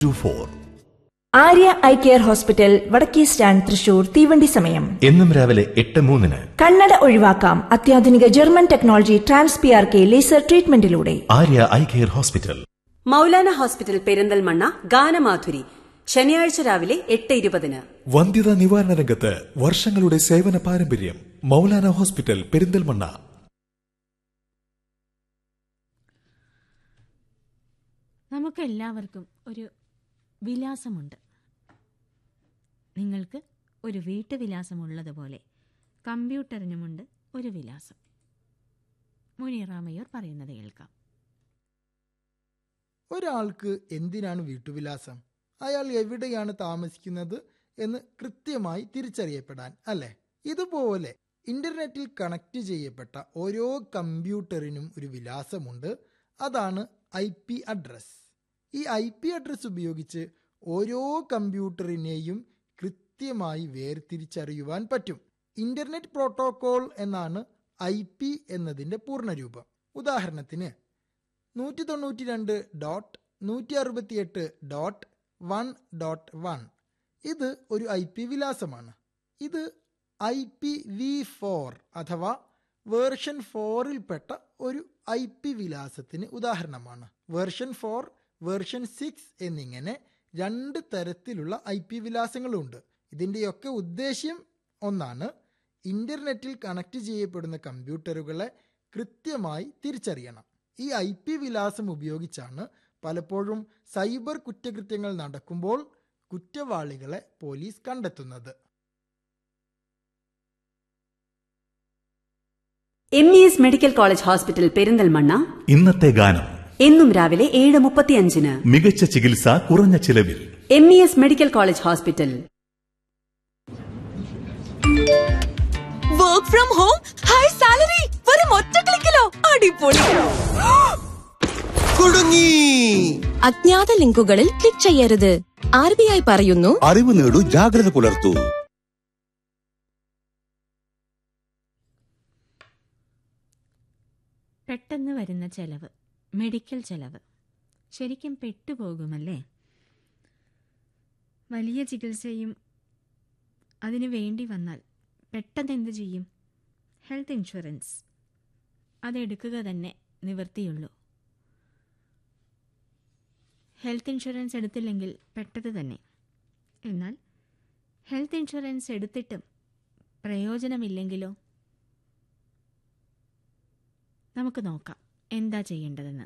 to four Arya eye care hospital വടക്കേ stand Thrissur തീവണ്ടി സമയം എന്നും രാവിലെ എട്ട് മൂന്നിന് കണ്ണട ഒഴിവാക്കാം അത്യാധുനിക German technology trans P R K laser ട്രീറ്റ്മെന്റിലൂടെ Arya eye care hospital Maulana hospital Perinthalmanna ഗാനമാധുരി ശനിയാഴ്ച രാവിലെ എട്ട് ഇരുപതിന് വന്ധ്യതാ നിവാരണ രംഗത്ത് വർഷങ്ങളുടെ സേവന പാരമ്പര്യം മൗലാന ഹോസ്പിറ്റൽ പെരിന്തൽമണ്ണ നമുക്കെല്ലാവർക്കും ഒരു വിലാസമുണ്ട് നിങ്ങൾക്ക് ഒരു വീട്ടുവിലാസമുള്ളതുപോലെ കമ്പ്യൂട്ടറിനുമുണ്ട് ഒരു വിലാസം മുനിറാമയൂർ പറയുന്നത് കേൾക്കാം ഒരാൾക്ക് എന്തിനാണ് വീട്ടുവിലാസം അയാൾ എവിടെയാണ് താമസിക്കുന്നത് എന്ന് കൃത്യമായി തിരിച്ചറിയപ്പെടാൻ അല്ലേ ഇതുപോലെ ഇന്റർനെറ്റിൽ കണക്ട് ചെയ്യപ്പെട്ട ഓരോ കമ്പ്യൂട്ടറിനും ഒരു വിലാസമുണ്ട് അതാണ് ഐ പി അഡ്രസ് ഈ ഐ പി അഡ്രസ് ഉപയോഗിച്ച് ഓരോ കമ്പ്യൂട്ടറിനെയും കൃത്യമായി വേർതിരിച്ചറിയുവാൻ പറ്റും ഇന്റർനെറ്റ് പ്രോട്ടോകോൾ എന്നാണ് ഐ പി എന്നതിന്റെ പൂർണ്ണരൂപം ഉദാഹരണത്തിന് നൂറ്റി തൊണ്ണൂറ്റി രണ്ട് ഡോട്ട് നൂറ്റി അറുപത്തിയെട്ട് ഡോട്ട് വൺ ഡോട്ട് വൺ ഇത് ഒരു ഐ പി വിലാസമാണ് ഇത് ഐ പി വി ഫോർ അഥവാ വേർഷൻ ഫോറിൽപ്പെട്ട ഒരു ഐ പി വിലാസത്തിന് ഉദാഹരണമാണ് വേർഷൻ ഫോർ വേർഷൻ സിക്സ് എന്നിങ്ങനെ രണ്ട് തരത്തിലുള്ള ഐ പി വിലാസങ്ങളുണ്ട് ഇതിൻ്റെയൊക്കെ ഉദ്ദേശ്യം ഒന്നാണ് ഇന്റർനെറ്റിൽ കണക്ട് ചെയ്യപ്പെടുന്ന കമ്പ്യൂട്ടറുകളെ കൃത്യമായി തിരിച്ചറിയണം ഈ ഐ പി വിലാസം ഉപയോഗിച്ചാണ് പലപ്പോഴും സൈബർ കുറ്റകൃത്യങ്ങൾ നടക്കുമ്പോൾ കുറ്റവാളികളെ പോലീസ് കണ്ടെത്തുന്നത് M E S medical college hospital Perinthalmanna ഇന്നത്തെ ഗാനം എന്നും രാവിലെ ഏഴ് മുപ്പത്തിയഞ്ചിന് മികച്ച ചികിത്സ കുറഞ്ഞ ചിലവിൽ M E S medical college hospital work from home high salary വെറും ഒറ്റ ക്ലിക്കിലോ അടിപൊളി കുടുങ്ങി അജ്ഞാത ലിങ്കുകളിൽ ക്ലിക്ക് ചെയ്യരുത് ആർ ബി ഐ പറയുന്നു അറിവ് നേടൂ ജാഗ്രത പുലർത്തൂ പെട്ടെന്ന് വരുന്ന ചെലവ് മെഡിക്കൽ ചെലവ് ശരിക്കും പെട്ടുപോകുമല്ലേ വലിയ ചികിത്സയും അതിനു വേണ്ടി വന്നാൽ പെട്ടെന്ന് എന്ത് ചെയ്യും ഹെൽത്ത് ഇൻഷുറൻസ് അതെടുക്കുക തന്നെ നിവൃത്തിയുള്ളൂ ഹെൽത്ത് ഇൻഷുറൻസ് എടുത്തില്ലെങ്കിൽ പെട്ടത് തന്നെ എന്നാൽ ഹെൽത്ത് ഇൻഷുറൻസ് എടുത്തിട്ടും പ്രയോജനമില്ലെങ്കിലോ നമുക്ക് നോക്കാം എന്താ ചെയ്യേണ്ടതെന്ന്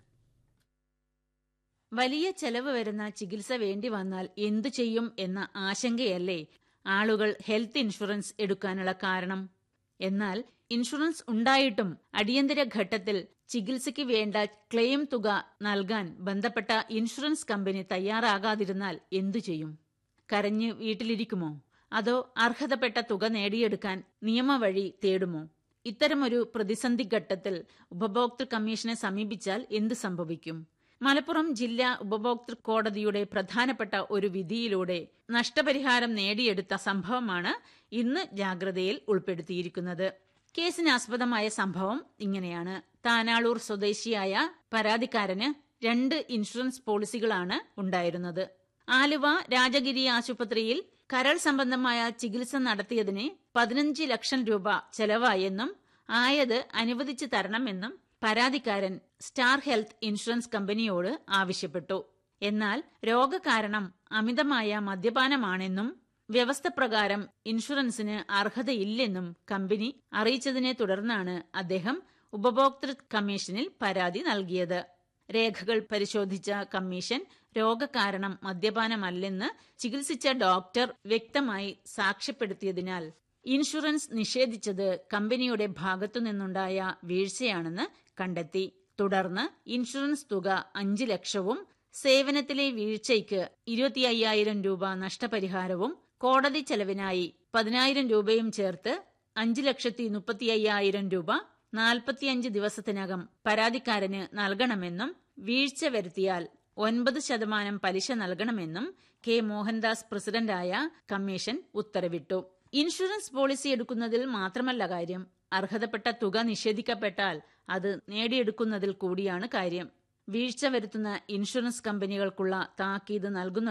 വലിയ ചെലവ് വരുന്ന ചികിത്സ വേണ്ടി വന്നാൽ എന്തു ചെയ്യും എന്ന ആശങ്കയല്ലേ ആളുകൾ ഹെൽത്ത് ഇൻഷുറൻസ് എടുക്കാനുള്ള കാരണം എന്നാൽ ഇൻഷുറൻസ് ഉണ്ടായിട്ടും അടിയന്തര ഘട്ടത്തിൽ ചികിത്സയ്ക്ക് വേണ്ട ക്ലെയിം തുക നൽകാൻ ബന്ധപ്പെട്ട ഇൻഷുറൻസ് കമ്പനി തയ്യാറാകാതിരുന്നാൽ എന്തു ചെയ്യും കരഞ്ഞ് വീട്ടിലിരിക്കുമോ അതോ അർഹതപ്പെട്ട തുക നേടിയെടുക്കാൻ നിയമവഴി തേടുമോ ഇത്തരമൊരു പ്രതിസന്ധി ഘട്ടത്തിൽ ഉപഭോക്തൃ കമ്മീഷനെ സമീപിച്ചാൽ എന്ത് സംഭവിക്കും മലപ്പുറം ജില്ലാ ഉപഭോക്തൃ കോടതിയുടെ പ്രധാനപ്പെട്ട ഒരു വിധിയിലൂടെ നഷ്ടപരിഹാരം നേടിയെടുത്ത സംഭവമാണ് ഇന്ന് ജാഗ്രതയിൽ ഉൾപ്പെടുത്തിയിരിക്കുന്നത് കേസിനാസ്പദമായ സംഭവം ഇങ്ങനെയാണ് താനാളൂർ സ്വദേശിയായ പരാതിക്കാരന് രണ്ട് ഇൻഷുറൻസ് പോളിസികളാണ് ഉണ്ടായിരുന്നത് ആലുവ രാജഗിരി ആശുപത്രിയിൽ കരൾ സംബന്ധമായ ചികിത്സ നടത്തിയതിന് പതിനഞ്ച് ലക്ഷം രൂപ ചെലവായെന്നും ആയത് അനുവദിച്ചു തരണമെന്നും പരാതിക്കാരൻ സ്റ്റാർ ഹെൽത്ത് ഇൻഷുറൻസ് കമ്പനിയോട് ആവശ്യപ്പെട്ടു എന്നാൽ രോഗകാരണം അമിതമായ മദ്യപാനമാണെന്നും വ്യവസ്ഥ പ്രകാരം ഇൻഷുറൻസിന് അർഹതയില്ലെന്നും കമ്പനി അറിയിച്ചതിനെ തുടർന്നാണ് അദ്ദേഹം ഉപഭോക്തൃ കമ്മീഷനിൽ പരാതി നൽകിയത് രേഖകൾ പരിശോധിച്ച കമ്മീഷൻ രോഗകാരണം മദ്യപാനമല്ലെന്ന് ചികിത്സിച്ച ഡോക്ടർ വ്യക്തമായി സാക്ഷ്യപ്പെടുത്തിയതിനാൽ ഇൻഷുറൻസ് നിഷേധിച്ചത് കമ്പനിയുടെ ഭാഗത്തുനിന്നുണ്ടായ വീഴ്ചയാണെന്ന് കണ്ടെത്തി തുടർന്ന് ഇൻഷുറൻസ് തുക അഞ്ച് ലക്ഷവും സേവനത്തിലെ വീഴ്ചയ്ക്ക് ഇരുപത്തി അയ്യായിരം രൂപ നഷ്ടപരിഹാരവും കോടതി ചെലവിനായി പതിനായിരം രൂപയും ചേർത്ത് അഞ്ച് ലക്ഷത്തി മുപ്പത്തി അയ്യായിരം രൂപ നാൽപ്പത്തിയഞ്ച് ദിവസത്തിനകം പരാതിക്കാരന് നൽകണമെന്നും വീഴ്ച വരുത്തിയാൽ ഒൻപത് ശതമാനം പലിശ നൽകണമെന്നും കെ മോഹൻദാസ് പ്രസിഡന്റായ കമ്മീഷൻ ഉത്തരവിട്ടു ഇൻഷുറൻസ് പോളിസി എടുക്കുന്നതിൽ മാത്രമല്ല കാര്യം അർഹതപ്പെട്ട തുക നിഷേധിക്കപ്പെട്ടാൽ അത് നേടിയെടുക്കുന്നതിൽ കൂടിയാണ് കാര്യം വീഴ്ച വരുത്തുന്ന ഇൻഷുറൻസ് കമ്പനികൾക്കുള്ള താക്കീത് നൽകുന്നത്